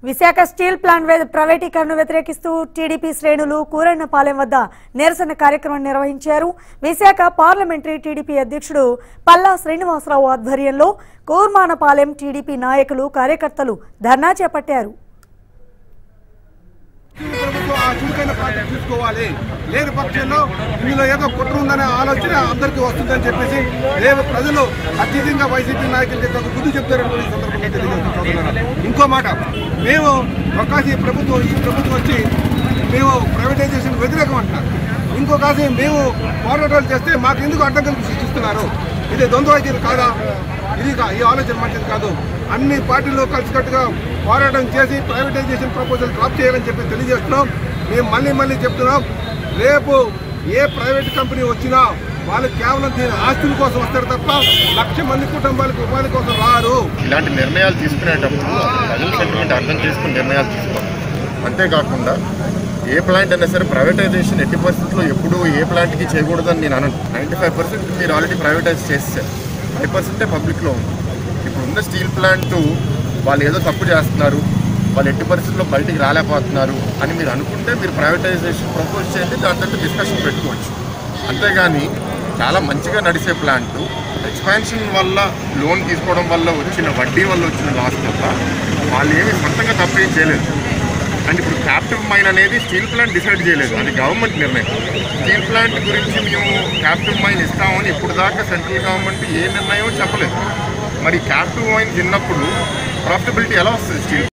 Visakha steel plant వే- ప్రైవేటీకరణను వ్యతిరేకిస్తూ టీడీపీ శ్రేణులు కూరన్నపాలెం వద్ద నిరసన కార్యక్రమం నిర్వహించారు విశాఖ పార్లమెంటరీ టీడీపీ అధ్యక్షుడు పల్లా శ్రీనివాసరావు ఆధ్వర్యంలో కూర్మానపాలెం టీడీపీ నాయకులు కార్యకర్తలు ధర్నా చేపట్టారు ప్రభుత్వం ఆ చురుకైన ప్రాజెక్ట్ తీసుకోవాలి లేని పక్షంలో ఇందులో ఏదో కుట్ర ఉందనే ఆలోచన అందరికీ వస్తుందని చెప్పేసి రేపు ప్రజలు అత్యధికంగా వైసీపీ నాయకుల చేత ఒక బుద్ధి చెప్తారని కూడా ఈ సందర్భంగా తెలియజేస్తున్నాను ఇంకో మాట మేము ఒక్కాసి ఈ ప్రభుత్వం ఈ ప్రభుత్వం వచ్చి మేము ప్రైవేటైజేషన్ వ్యతిరేకం అంటున్నారు ఇంకొకసి మేము పోరాటాలు చేస్తే మాకు ఎందుకు అడ్డంకులు సృష్టిస్తున్నారు ఇది ద్వంద్వ కాదా ఇది కా- ఈ ఆలోచన మంచిది కాదు అన్ని పార్టీలు కలిసికట్టుగా పోరాటం చేసి ప్రైవేటైజేషన్ ప్రపోజల్ డ్రాప్ చేయాలని చెప్పి తెలియజేస్తున్నాం మేము మళ్ళీ మళ్ళీ చెప్తున్నాం రేపు ఏ ప్రైవేట్ కంపెనీ వచ్చినా వాళ్ళు కేవలం దీని ఆస్తుల కోసం వస్తారు తప్ప లక్ష మంది కుటుంబాలకు ఉపాధి కోసం రారు ఇలాంటి నిర్ణయాలు తీసుకునేటప్పుడు ప్రజల సెంటిమెంట్ అర్థం చేసుకుని నిర్ణయాలు తీసుకోవాలి అంతేకాకుండా ఏ ప్లాంట్ అయినా సరే ప్రైవేటైజేషన్ ఎట్టి పరిస్థితుల్లో ఎప్పుడు ఏ ప్లాంట్కి చేయకూడదని నేను అనను నైంటీ ఫైవ్ పర్సెంట్ మీరు ఆల్రెడీ ప్రైవేటైజ్ చేసేసారు ఫైవ్ పర్సెంటే పబ్లిక్లో ఉంది ఇప్పుడు ఉన్న స్టీల్ ప్లాంట్ వాళ్ళు ఏదో తప్పు చేస్తున్నారు వాళ్ళు ఎట్టి పరిస్థితుల్లో బయటికి రాలేకపోతున్నారు అని మీరు అనుకుంటే మీరు ప్రైవేటైజేషన్ ప్రపోజ్ చేయండి దాని తర్వాత డిస్కషన్ పెట్టుకోవచ్చు అంతేగాని చాలా మంచిగా నడిచే ప్లాంట్ ఎక్స్పాన్షన్ వల్ల లోన్ తీసుకోవడం వల్ల వచ్చిన వడ్డీ వల్ల వచ్చిన లాస్ తప్ప వాళ్ళు ఏమి సొంతంగా తప్పేం చేయలేదు అండ్ ఇప్పుడు క్యాప్టివ్ మైన్ అనేది స్టీల్ ప్లాంట్ డిసైడ్ చేయలేదు అది గవర్నమెంట్ నిర్ణయం స్టీల్ ప్లాంట్ గురించి మేము క్యాప్టివ్ మైన్ ఇస్తామని ఇప్పుడు దాకా సెంట్రల్ గవర్నమెంట్ ఏ నిర్ణయం చెప్పలేదు మరి క్యాప్టివ్ మైన్ తిన్నప్పుడు ప్రాఫిటబిలిటీ ఎలా వస్తుంది స్టీల్